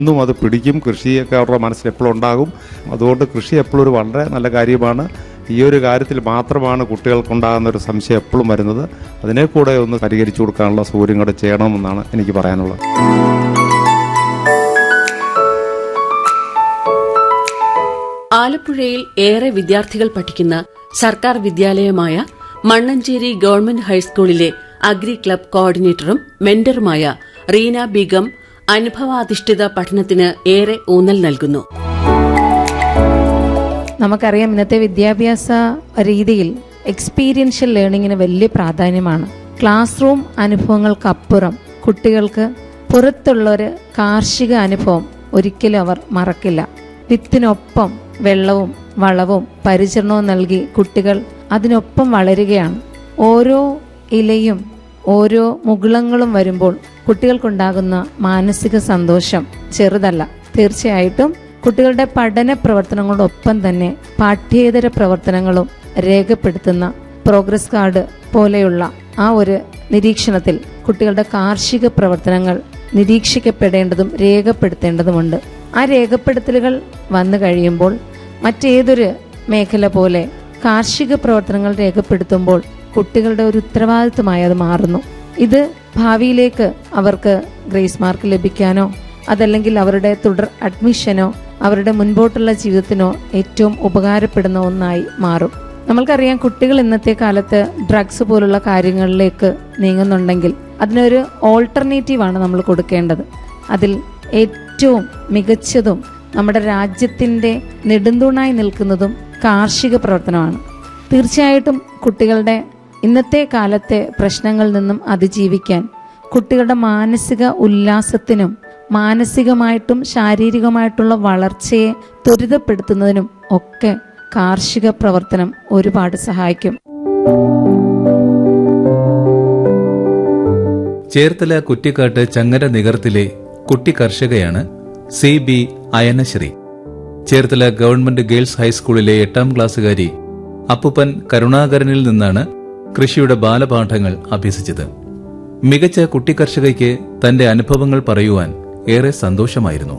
ഇന്നും അത് പിടിക്കും കൃഷിയൊക്കെ അവരുടെ മനസ്സിൽ എപ്പോഴും ഉണ്ടാകും അതുകൊണ്ട് കൃഷി എപ്പോഴും ഒരു വളരെ നല്ല കാര്യമാണ് ഈ ഒരു കാര്യത്തിൽ മാത്രമാണ് കുട്ടികൾക്കുണ്ടാകുന്ന ഒരു സംശയം എപ്പോഴും വരുന്നത് അതിനെ കൂടെ ഒന്ന് പരിഹരിച്ചു കൊടുക്കാനുള്ള സൗകര്യം കൂടെ ചെയ്യണമെന്നാണ് എനിക്ക് പറയാനുള്ളത് ആലപ്പുഴയിൽ ഏറെ വിദ്യാർത്ഥികൾ പഠിക്കുന്ന സർക്കാർ വിദ്യാലയമായ മണ്ണഞ്ചേരി ഗവൺമെന്റ് ഹൈസ്കൂളിലെ അഗ്രി ക്ലബ് കോർഡിനേറ്ററും മെന്ററുമായ റീന ബീഗം അനുഭവാധിഷ്ഠിത പഠനത്തിന് ഏറെ ഊന്നൽ നൽകുന്നു നമുക്കറിയാം ഇന്നത്തെ വിദ്യാഭ്യാസ രീതിയിൽ എക്സ്പീരിയൻഷ്യൽ ലേണിങ്ങിന് വലിയ പ്രാധാന്യമാണ് ക്ലാസ് റൂം അനുഭവങ്ങൾക്കപ്പുറം കുട്ടികൾക്ക് പുറത്തുള്ള ഒരു കാർഷിക അനുഭവം ഒരിക്കലും അവർ മറക്കില്ല വിത്തിനൊപ്പം വെള്ളവും വളവും പരിചരണവും നൽകി കുട്ടികൾ അതിനൊപ്പം വളരുകയാണ് ഓരോ ഇലയും ഓരോ മുകുളങ്ങളും വരുമ്പോൾ കുട്ടികൾക്കുണ്ടാകുന്ന മാനസിക സന്തോഷം ചെറുതല്ല തീർച്ചയായിട്ടും കുട്ടികളുടെ പഠന പ്രവർത്തനങ്ങളോടൊപ്പം തന്നെ പാഠ്യേതര പ്രവർത്തനങ്ങളും രേഖപ്പെടുത്തുന്ന പ്രോഗ്രസ് കാർഡ് പോലെയുള്ള ആ ഒരു നിരീക്ഷണത്തിൽ കുട്ടികളുടെ കാർഷിക പ്രവർത്തനങ്ങൾ നിരീക്ഷിക്കപ്പെടേണ്ടതും രേഖപ്പെടുത്തേണ്ടതുമുണ്ട് ആ രേഖപ്പെടുത്തലുകൾ വന്നു കഴിയുമ്പോൾ മറ്റേതൊരു മേഖല പോലെ കാർഷിക പ്രവർത്തനങ്ങൾ രേഖപ്പെടുത്തുമ്പോൾ കുട്ടികളുടെ ഒരു ഉത്തരവാദിത്വമായി അത് മാറുന്നു ഇത് ഭാവിയിലേക്ക് അവർക്ക് ഗ്രേസ് മാർക്ക് ലഭിക്കാനോ അതല്ലെങ്കിൽ അവരുടെ തുടർ അഡ്മിഷനോ അവരുടെ മുൻപോട്ടുള്ള ജീവിതത്തിനോ ഏറ്റവും ഉപകാരപ്പെടുന്ന ഒന്നായി മാറും നമ്മൾക്കറിയാം കുട്ടികൾ ഇന്നത്തെ കാലത്ത് ഡ്രഗ്സ് പോലുള്ള കാര്യങ്ങളിലേക്ക് നീങ്ങുന്നുണ്ടെങ്കിൽ അതിനൊരു ഓൾട്ടർനേറ്റീവാണ് നമ്മൾ കൊടുക്കേണ്ടത് അതിൽ ഏറ്റവും മികച്ചതും നമ്മുടെ രാജ്യത്തിന്റെ നെടുന്തൂണായി നിൽക്കുന്നതും കാർഷിക പ്രവർത്തനമാണ് തീർച്ചയായിട്ടും കുട്ടികളുടെ ഇന്നത്തെ കാലത്തെ പ്രശ്നങ്ങളിൽ നിന്നും അതിജീവിക്കാൻ കുട്ടികളുടെ മാനസിക ഉല്ലാസത്തിനും മാനസികമായിട്ടും ശാരീരികമായിട്ടുള്ള വളർച്ചയെ ത്വരിതപ്പെടുത്തുന്നതിനും ഒക്കെ കാർഷിക പ്രവർത്തനം ഒരുപാട് സഹായിക്കും ചേർത്തല കുറ്റിക്കാട്ട് ചങ്ങര നികർത്തിലെ കുട്ടി കർഷകയാണ് C B Ayanasree Cherthala government girls ഹൈസ്കൂളിലെ എട്ടാം ക്ലാസ്സുകാരി അപ്പുപ്പൻ കരുണാകരനിൽ നിന്നാണ് കൃഷിയുടെ ബാലപാഠങ്ങൾ അഭ്യസിച്ചത് മികച്ച കുട്ടി കർഷകയ്ക്ക് തന്റെ അനുഭവങ്ങൾ പറയുവാൻ ഏറെ സന്തോഷമായിരുന്നു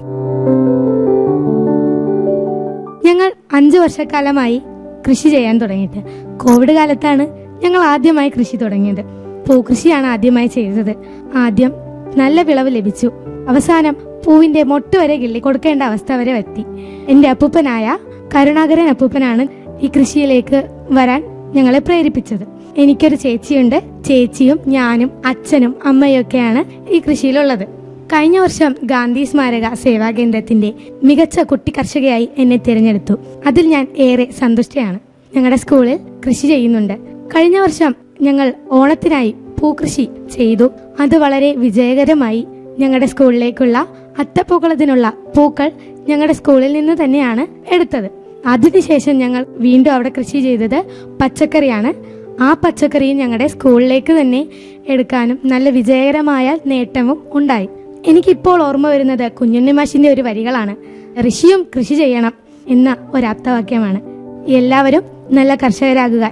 ഞങ്ങൾ അഞ്ചു വർഷക്കാലമായി കൃഷി ചെയ്യാൻ തുടങ്ങിയിട്ട് കോവിഡ് കാലത്താണ് ഞങ്ങൾ ആദ്യമായി കൃഷി തുടങ്ങിയത് പൂക്കൃഷിയാണ് ആദ്യമായി ചെയ്തത് ആദ്യം നല്ല വിളവ് ലഭിച്ചു അവസാനം പൂവിന്റെ മൊട്ട് വരെ കിള്ളി കൊടുക്കേണ്ട അവസ്ഥ വരെ എത്തി എന്റെ അപ്പൂപ്പനായ കരുണാകരൻ അപ്പൂപ്പനാണ് ഈ കൃഷിയിലേക്ക് വരാൻ ഞങ്ങളെ പ്രേരിപ്പിച്ചത് എനിക്കൊരു ചേച്ചിയുണ്ട് ചേച്ചിയും ഞാനും അച്ഛനും അമ്മയൊക്കെയാണ് ഈ കൃഷിയിലുള്ളത് കഴിഞ്ഞ വർഷം ഗാന്ധി സ്മാരക സേവാ കേന്ദ്രത്തിന്റെ മികച്ച കുട്ടി കർഷകയായി എന്നെ തിരഞ്ഞെടുത്തു അതിൽ ഞാൻ ഏറെ സന്തുഷ്ടയാണ് ഞങ്ങളുടെ സ്കൂളിൽ കൃഷി ചെയ്യുന്നുണ്ട് കഴിഞ്ഞ വർഷം ഞങ്ങൾ ഓണത്തിനായി പൂക്കൃഷി ചെയ്തു അത് വളരെ വിജയകരമായി ഞങ്ങളുടെ സ്കൂളിലേക്കുള്ള അത്തപ്പൂക്കളത്തിനുള്ള പൂക്കൾ ഞങ്ങളുടെ സ്കൂളിൽ നിന്ന് തന്നെയാണ് എടുത്തത് അതിനുശേഷം ഞങ്ങൾ വീണ്ടും അവിടെ കൃഷി ചെയ്തത് പച്ചക്കറിയാണ് ആ പച്ചക്കറിയും ഞങ്ങളുടെ സ്കൂളിലേക്ക് തന്നെ എടുക്കാനും നല്ല വിജയകരമായ നേട്ടവും ഉണ്ടായി എനിക്കിപ്പോൾ ഓർമ്മ വരുന്നത് കുഞ്ഞുണ്ണിമാഷിന്റെ ഒരു വരികളാണ് ഋഷിയും കൃഷി ചെയ്യണം എന്ന ഒരു അർത്ഥവാക്യമാണ് എല്ലാവരും നല്ല കർഷകരാകുക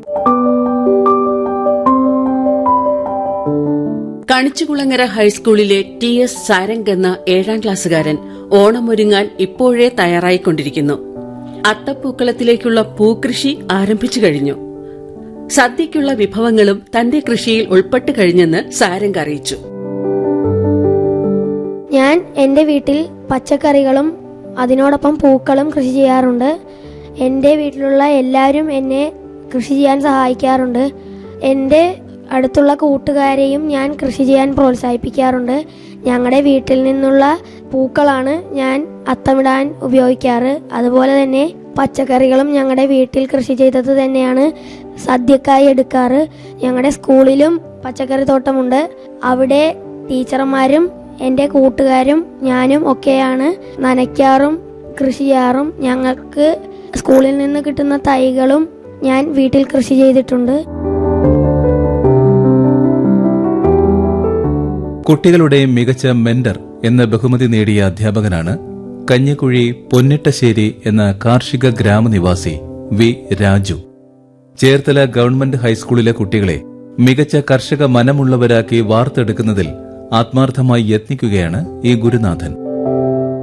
കണിച്ചുകുളങ്ങര ഹൈസ്കൂളിലെ ടി എസ് സാരംഗ് എന്ന ഏഴാം ക്ലാസ്സുകാരൻ ഓണമൊരുങ്ങാൻ ഇപ്പോഴേ തയ്യാറായിക്കൊണ്ടിരിക്കുന്നു അത്തപ്പൂക്കളത്തിലേക്കുള്ള പൂക്കൃഷി ആരംഭിച്ചു കഴിഞ്ഞു സദ്യയ്ക്കുള്ള വിഭവങ്ങളും തന്റെ കൃഷിയിൽ ഉൾപ്പെട്ടു കഴിഞ്ഞെന്ന് സാരംഗ് അറിയിച്ചു ഞാൻ എൻ്റെ വീട്ടിൽ പച്ചക്കറികളും അതിനോടൊപ്പം പൂക്കളും കൃഷി ചെയ്യാറുണ്ട് എൻ്റെ വീട്ടിലുള്ള എല്ലാവരും എന്നെ കൃഷി ചെയ്യാൻ സഹായിക്കാറുണ്ട് എൻ്റെ അടുത്തുള്ള കൂട്ടുകാരെയും ഞാൻ കൃഷി ചെയ്യാൻ പ്രോത്സാഹിപ്പിക്കാറുണ്ട് ഞങ്ങളുടെ വീട്ടിൽ നിന്നുള്ള പൂക്കളാണ് ഞാൻ അത്തമിടാൻ ഉപയോഗിക്കാറ് അതുപോലെ തന്നെ പച്ചക്കറികളും ഞങ്ങളുടെ വീട്ടിൽ കൃഷി ചെയ്തത് തന്നെയാണ് സദ്യക്കായി എടുക്കാറ് ഞങ്ങളുടെ സ്കൂളിലും പച്ചക്കറി തോട്ടമുണ്ട് അവിടെ ടീച്ചർമാരും എൻ്റെ കൂട്ടുകാരും ഞാനും ഒക്കെയാണ് നനയ്ക്കാറും കൃഷി ചെയ്യാറും ഞങ്ങൾക്ക് സ്കൂളിൽ നിന്ന് കിട്ടുന്ന തൈകളും ഞാൻ വീട്ടിൽ കൃഷി ചെയ്തിട്ടുണ്ട് കുട്ടികളുടെ മികച്ച മെന്റർ എന്ന ബഹുമതി നേടിയ അധ്യാപകനാണ് കഞ്ഞിക്കുഴി പൊന്നിട്ടശ്ശേരി എന്ന കാർഷിക ഗ്രാമനിവാസി വി രാജു ചേർത്തല ഗവൺമെന്റ് ഹൈസ്കൂളിലെ കുട്ടികളെ മികച്ച കർഷക മനമുള്ളവരാക്കി വാർത്തെടുക്കുന്നതിൽ ആത്മാർത്ഥമായി യത്നിക്കുകയാണ് ഈ ഗുരുനാഥൻ